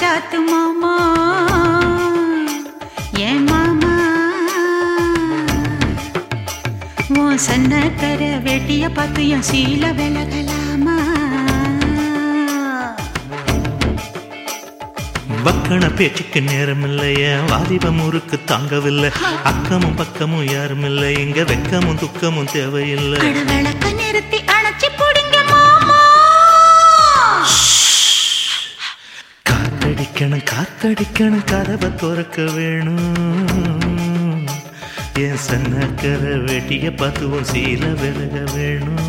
சாத்து மாமா ஏன் மாமா உன் சன்னக்கர வெட்டிய பார்த்து என் சீல விலகலாமா பக்கன பேச்சுக்கு நேரம் இல்லைய வாலிப முறுக்கு தாங்கவில்லை அக்கமும் பக்கமும் யாரும் இல்லை இங்க வெக்கமும் துக்கமும் தேவையில்லை அட விளக்க நிறுத்தி அணைச்சி பிடிங்க மாமா காத்தடிக்கணும் காத்தடிக்கணும் கதவை திறக்க வேணும் என் சன்னக்கர வெட்டிய பத்துவும் சீல விலக வேணும்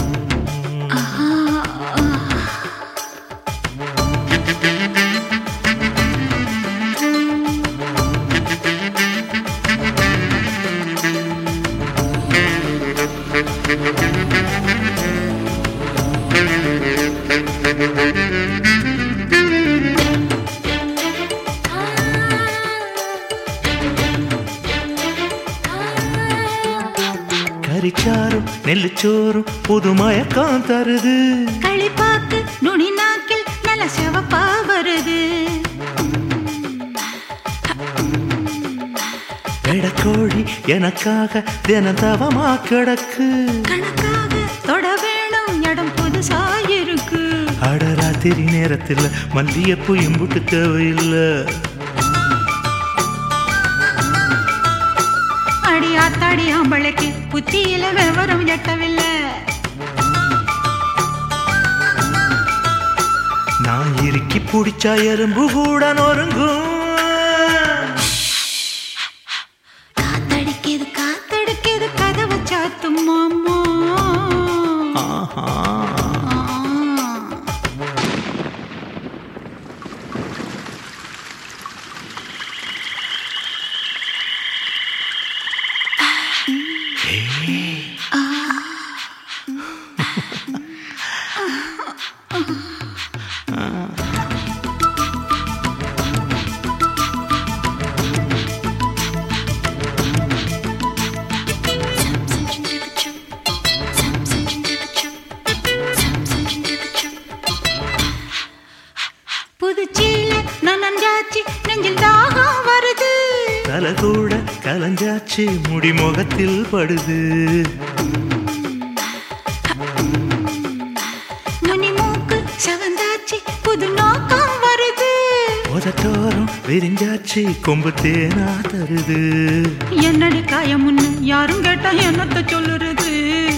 கறிச்சாரும் நெல்லுச்சோறும் புது மயக்கம் தருது களிப்பாக்கு நுனி நாக்கில் நல்ல சிவப்பா வருது வெடக்கோழி எனக்காக தினம் தவமா கிடக்கு கணக்காக தொட வேணும் இடம் புதுசா இருக்கு அடராத்திரி நேரத்தில் மல்லியப்பூ இம்புட்டு தேவையில்லை அடி ஆத்தாடி ஆம்பளைக்கு புத்தியில விவரம் எட்டவில்லை நான் இறுக்கி பிடிச்சா எறும்பு கூட நொறுங்கும் காத்தடிக்குது காத்தடிக்குது கதவை சாத்தும் மாமா ஆஹா. ஆ. புதுச்சீல நனஞ்சாச்சு நெஞ்சில் தாகம் வருது தலை கூட கலஞ்சாச்சு முடி முகத்தில் படுது நுனி மூக்கு செவந்தாச்சு புது நோக்கம் வருது உதட்டோரம் விரிஞ்சாச்சு கொம்பு தேனா தருது என்னடி காயமுன்னு யாரும் கேட்டா என்னத்த சொல்லுறது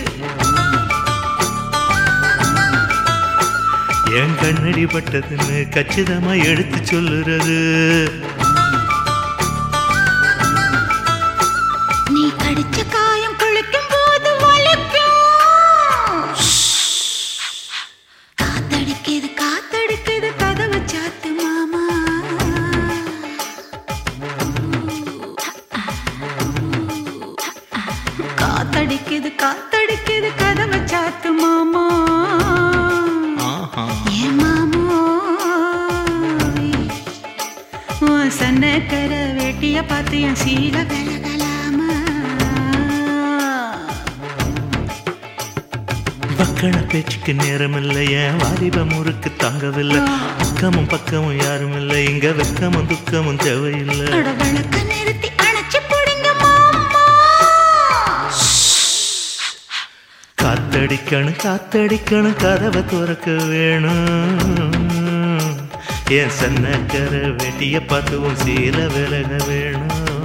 என் கண்ணடி பட்டதுன்னு கச்சிதமா எடுத்து சொல்லுறது நீ கடிச்ச காயம் குளிக்கும் போது வலிக்கும் காத்தடிக்குது காத்தடிக்குது கதவை சாத்து மாமா காத்தடிக்குது காத்தடிக்குது கதவை சாத்து மாமா ஆஹா. ஏன் மாமோ உன் சன்னக்கர வேட்டிய பார்த்து என் சீல விலகலாமா பக்கன பேச்சுக்கு நேரம் இல்லை என் வாலிப முறுக்கு தாங்கவில்லை அக்கமும் பக்கமும் யாரும் இல்லை இங்க வெக்கமும் துக்கமும் தேவையில்லை அட விளக்க நிறுத்தி அணைச்சு பிடிங்க மாமா காத்தடிக்கணும் காத்தடிக்கணும் கதவை திறக்க வேணும் என் சன்னக்கர வெட்டிய பார்த்துவும் சீல விலக வேணும்